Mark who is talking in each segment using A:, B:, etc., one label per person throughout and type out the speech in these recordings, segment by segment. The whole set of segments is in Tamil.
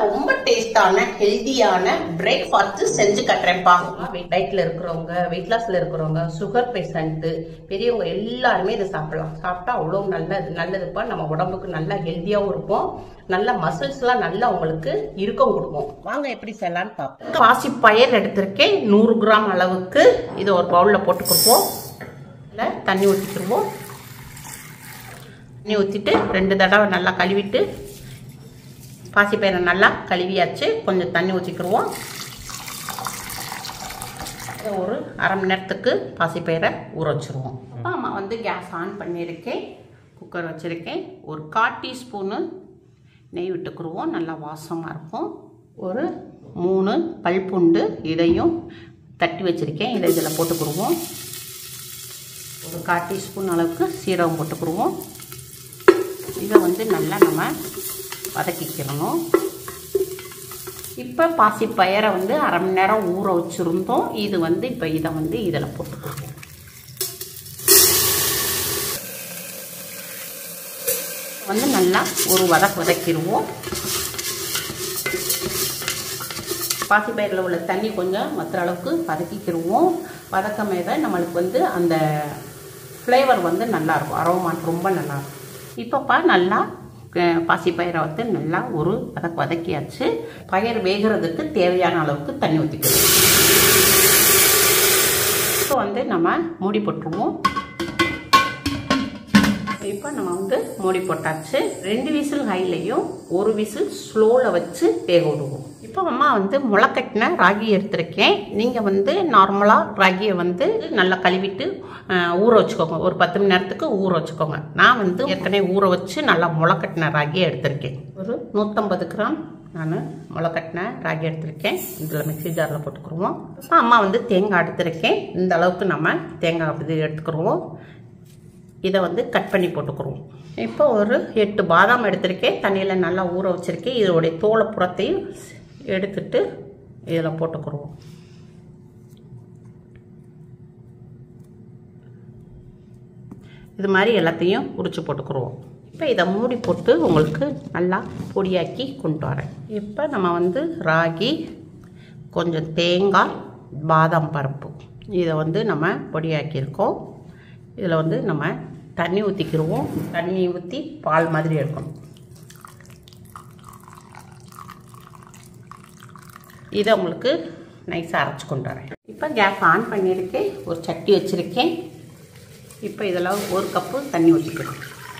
A: ரொம்ப டேஸ்டான ஹெல்தியான பிரேக்ஃபாஸ்ட் செஞ்சு கட்டுறேன்ப்பா வெயிட் டயட்ல இருக்கிறவங்க வெயிட் லாஸ்ல இருக்கிறவங்க சுகர் பேஷண்ட் பெரியவங்க எல்லாருமே இதை சாப்பிடலாம் சாப்பிட்டா அவ்வளோ நல்லது நல்லதுப்பா நம்ம உடம்புக்கு நல்லா ஹெல்த்தியாகவும் இருப்போம் நல்ல மசில்ஸ்லாம் நல்லா உங்களுக்கு இறுக்கம் கொடுக்கும் வாங்க எப்படி செய்யலாம்னு பார்ப்போம் பாசி பயிர் எடுத்திருக்கேன் நூறு கிராம் அளவுக்கு இதை ஒரு பவுலில் போட்டுக்கிடுவோம் இல்லை தண்ணி ஊற்றிக்கிடுவோம் தண்ணி ஊற்றிட்டு ரெண்டு தடவை நல்லா கழுவிட்டு பாசிப்பயிரை நல்லா கழுவியாச்சு கொஞ்சம் தண்ணி ஊற்றிக்கிடுவோம் ஒரு அரை மணி நேரத்துக்கு பாசிப்பயிரை ஊற வச்சுருவோம் அப்பா அம்மா வந்து கேஸ் ஆன் பண்ணியிருக்கேன் குக்கர் வச்சுருக்கேன் ஒரு கால் டீஸ்பூனு நெய் விட்டுக்குருவோம் நல்லா வாசமாக இருக்கும் ஒரு மூணு பல்புண்டு இதையும் தட்டி வச்சுருக்கேன் இதை இதில் போட்டுக்குருவோம் ஒரு கால் டீஸ்பூன் அளவுக்கு சீரகம் போட்டுக்குருவோம் இதை வந்து நல்லா நம்ம வதக்கிக்கிறணும் இப்போ பாசி பயிரை வந்து அரை மணி நேரம் ஊற வச்சுருந்தோம் இது வந்து இப்போ இதை வந்து இதில் போட்டுக்கிறோம் வந்து நல்லா ஒரு வதக்கு வதக்கிடுவோம் பாசிப்பயிரில் உள்ள தண்ணி கொஞ்சம் மற்ற அளவுக்கு வதக்கிக்கிடுவோம் வதக்கமே நம்மளுக்கு வந்து அந்த ஃப்ளேவர் வந்து நல்லாயிருக்கும் அரோமாட் ரொம்ப நல்லாயிருக்கும் இப்போப்பா நல்லா பாசிப்பயிரை வந்து நல்லா ஒரு வதக்கு வதக்கியாச்சு பயிர் வேகிறதுக்கு தேவையான அளவுக்கு தண்ணி ஊற்றிக்கணும் இப்போ வந்து நம்ம மூடி போட்டுருவோம் இப்போ நம்ம வந்து மூடி போட்டாச்சு ரெண்டு விசில் ஹைலையும் ஒரு விசில் ஸ்லோவில் வச்சு வேக விடுவோம் இப்போ அம்மா வந்து முளைக்கட்டின ராகி எடுத்திருக்கேன் நீங்கள் வந்து நார்மலாக ராகியை வந்து நல்லா கழுவிட்டு ஊற வச்சுக்கோங்க ஒரு பத்து மணி நேரத்துக்கு ஊற வச்சுக்கோங்க நான் வந்து ஏற்கனவே ஊற வச்சு நல்லா முளைக்கட்டின ராகியை எடுத்திருக்கேன் ஒரு நூற்றம்பது கிராம் நான் முளைக்கட்டின ராகி எடுத்திருக்கேன் இதில் மிக்சி ஜாரில் போட்டுக்குருவோம் இப்போ அம்மா வந்து தேங்காய் எடுத்திருக்கேன் இந்த அளவுக்கு நம்ம தேங்காய் இது எடுத்துக்கிடுவோம் இதை வந்து கட் பண்ணி போட்டுக்குருவோம் இப்போ ஒரு எட்டு பாதாம் எடுத்திருக்கேன் தண்ணியில் நல்லா ஊற வச்சுருக்கேன் இதோடைய தோலை புறத்தையும் எடுத்துட்டு இதில் போட்டுக்குருவோம் இது மாதிரி எல்லாத்தையும் உரிச்சு போட்டுக்குருவோம் இப்போ இதை மூடி போட்டு உங்களுக்கு நல்லா பொடியாக்கி கொண்டு வரேன் இப்போ நம்ம வந்து ராகி கொஞ்சம் தேங்காய் பாதாம் பருப்பு இதை வந்து நம்ம பொடியாக்கியிருக்கோம் இதில் வந்து நம்ம தண்ணி ஊற்றிக்கிடுவோம் தண்ணி ஊற்றி பால் மாதிரி எடுக்கணும் இதை உங்களுக்கு நைஸாக அரைச்சி கொண்டு வரேன் இப்போ கேஸ் ஆன் பண்ணியிருக்கேன் ஒரு சட்டி வச்சுருக்கேன் இப்போ இதில் ஒரு கப்பு தண்ணி ஊற்றிக்கணும்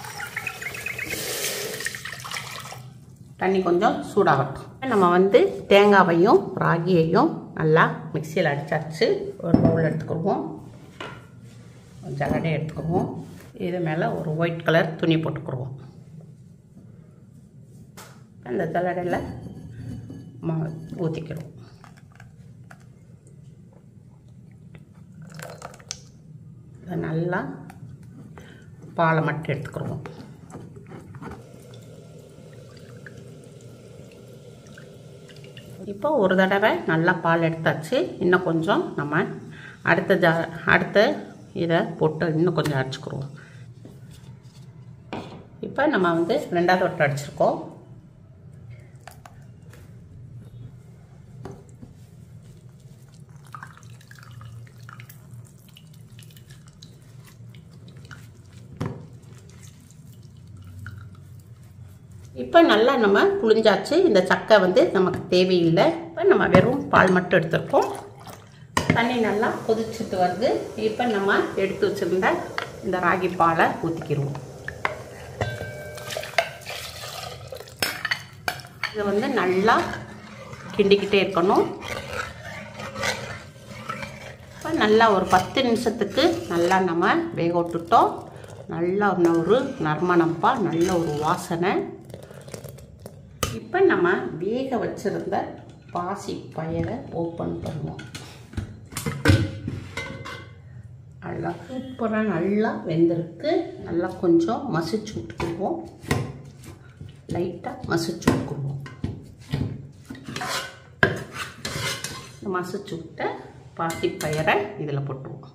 A: தண்ணி கொஞ்சம் சூடாகட்டும் நம்ம வந்து தேங்காவையும் ராகியையும் நல்லா மிக்சியில் அடிச்சாச்சு ஒரு பவுல் எடுத்துக்கிடுவோம் ஜல்லடை எடுத்துக்குவோம் இது மேலே ஒரு ஒயிட் கலர் துணி போட்டுக்குருவோம் அந்த ஜல்லடையில் மா ஊற்றிக்கிறோம் இதை நல்லா பாலை மட்டும் எடுத்துக்கிடுவோம் இப்போ ஒரு தடவை நல்லா பால் எடுத்தாச்சு இன்னும் கொஞ்சம் நம்ம அடுத்த ஜா அடுத்த இதை போட்டு இன்னும் கொஞ்சம் அடிச்சுக்குருவோம் இப்போ நம்ம வந்து ரெண்டாவது வட்டம் அடிச்சிருக்கோம் இப்போ நல்லா நம்ம புளிஞ்சாச்சு இந்த சக்கை வந்து நமக்கு தேவையில்லை இப்போ நம்ம வெறும் பால் மட்டும் எடுத்துருக்கோம் தண்ணி நல்லா கொதிச்சுட்டு வருது இப்போ நம்ம எடுத்து வச்சுருந்த இந்த ராகி பாலை ஊற்றிக்கிடுவோம் இதை வந்து நல்லா கிண்டிக்கிட்டே இருக்கணும் இப்போ நல்லா ஒரு பத்து நிமிஷத்துக்கு நல்லா நம்ம வேக விட்டுட்டோம் நல்லா ஒரு நறுமணப்பாக நல்ல ஒரு வாசனை இப்போ நம்ம வேக வச்சுருந்த பாசி பயிரை ஓப்பன் பண்ணுவோம் நல்லா சூப்பராக நல்லா வெந்திருக்கு நல்லா கொஞ்சம் மசிச்சு விட்டுக்குவோம் லைட்டாக மசிச்சு விட்டுக்குவோம் மசிச்சு விட்ட பாசி பயிரை இதில் போட்டுருவோம்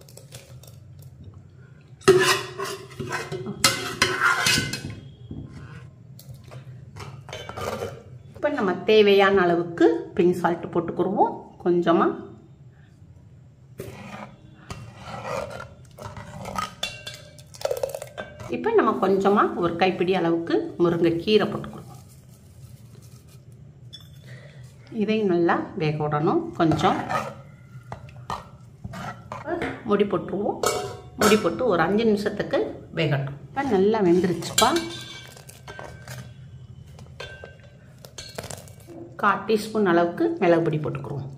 A: இப்போ நம்ம தேவையான அளவுக்கு பிங்க் சால்ட் போட்டுக்குருவோம் கொஞ்சமாக இப்போ நம்ம கொஞ்சமாக ஒரு கைப்பிடி அளவுக்கு முருங்கைக்கீரை போட்டுக்கிறோம் இதையும் நல்லா வேக விடணும் கொஞ்சம் முடி போட்டுருவோம் முடி போட்டு ஒரு அஞ்சு நிமிஷத்துக்கு வேகட்டும் இப்போ நல்லா வெந்துருச்சுப்பா கால் டீஸ்பூன் அளவுக்கு மிளகு பொடி போட்டுக்குருவோம்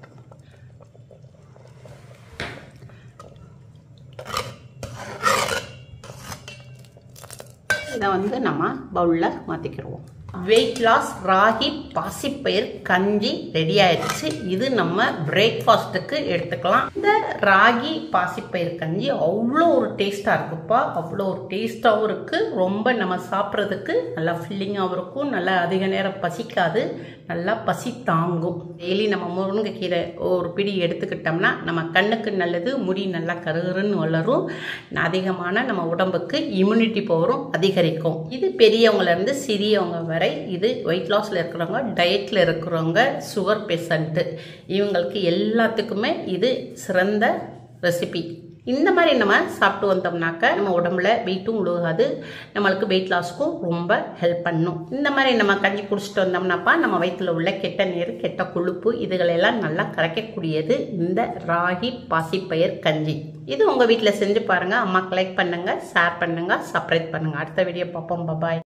A: இதை வந்து நம்ம பவுலில் மாற்றிக்கிடுவோம் வெயிட் லாஸ் ராகி பாசிப்பயிர் கஞ்சி ரெடி ஆயிடுச்சு இது நம்ம பிரேக்ஃபாஸ்ட்டுக்கு எடுத்துக்கலாம் இந்த ராகி பாசிப்பயிர் கஞ்சி அவ்வளோ ஒரு டேஸ்ட்டாக இருக்குப்பா அவ்வளோ ஒரு டேஸ்ட்டாகவும் இருக்குது ரொம்ப நம்ம சாப்பிட்றதுக்கு நல்லா ஃபில்லிங்காகவும் இருக்கும் நல்லா அதிக நேரம் பசிக்காது நல்லா பசி தாங்கும் டெய்லி நம்ம முருங்கைக்கீரை ஒரு பிடி எடுத்துக்கிட்டோம்னா நம்ம கண்ணுக்கு நல்லது முடி நல்லா கருகருன்னு வளரும் அதிகமான நம்ம உடம்புக்கு இம்யூனிட்டி பவரும் அதிகரிக்கும் இது பெரியவங்கலேருந்து சிறியவங்க வரை இது வெயிட் லாஸில் இருக்கிறவங்க டயட்டில் இருக்கிறவங்க சுகர் பேஷண்ட்டு இவங்களுக்கு எல்லாத்துக்குமே இது சிறந்த ரெசிபி இந்த மாதிரி நம்ம சாப்பிட்டு வந்தோம்னாக்க நம்ம உடம்புல வெயிட்டும் உழுகாது நம்மளுக்கு வெயிட் லாஸ்க்கும் ரொம்ப ஹெல்ப் பண்ணும் இந்த மாதிரி நம்ம கஞ்சி குடிச்சிட்டு வந்தோம்னாப்பா நம்ம வயிற்றில் உள்ள கெட்ட நீர் கெட்ட கொழுப்பு இதுகளெல்லாம் நல்லா கரைக்கக்கூடியது இந்த ராகி பாசிப்பயிர் கஞ்சி இது உங்கள் வீட்டில் செஞ்சு பாருங்கள் அம்மாக்கு லைக் பண்ணுங்கள் ஷேர் பண்ணுங்கள் சப்ஸ்கிரைப் பண்ணுங்கள் அடுத்த வீடியோ பார்ப்போம் பபாய்